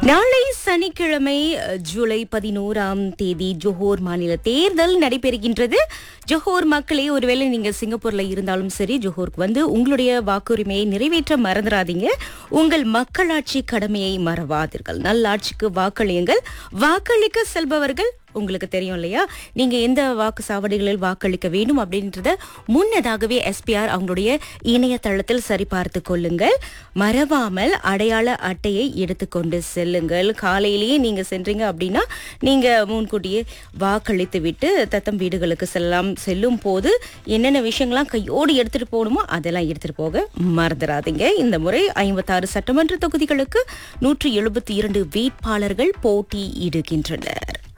நாளை சனிக்கிழமை அஹ், ஜூலை பதினோராம் தேதி ஜோஹோர் மாநில தேர்தல் நடைபெறுகின்றது ஜோஹோர் மக்களே ஒருவேளை நீங்க சிங்கப்பூர்ல இருந்தாலும் சரி ஜோஹோருக்கு வந்து உங்களுடைய வாக்குரிமையை நிறைவேற்ற மறந்துடாதீங்க உங்கள் மக்களாட்சி கடமையை மறவாதீர்கள் நல்லாட்சிக்கு வாக்களியுங்கள் வாக்களிக்க செல்பவர்கள் உங்களுக்கு தெரியும் இல்லையா நீங்க எந்த வாக்கு சாவடிகளில் வாக்களிக்க வேண்டும் அப்படின்றத முன்னதாகவே எஸ்பிஆர் அவங்களுடைய இணையதளத்தில் சரிபார்த்து கொள்ளுங்கள் மறவாமல் அடையாள அட்டையை எடுத்துக்கொண்டு செல்லுங்கள் காலையிலேயே நீங்க சென்றீங்க அப்படின்னா நீங்க முன்கூட்டியே வாக்களித்து விட்டு தத்தம் வீடுகளுக்கு செல்லலாம் செல்லும் போது என்னென்ன விஷயங்கள்லாம் கையோடு எடுத்துட்டு போகணுமோ அதெல்லாம் எடுத்துட்டு போக மறந்துடாதீங்க இந்த முறை ஐம்பத்தாறு சட்டமன்ற தொகுதிகளுக்கு நூற்றி எழுபத்தி இரண்டு வேட்பாளர்கள் போட்டியிடுகின்றனர்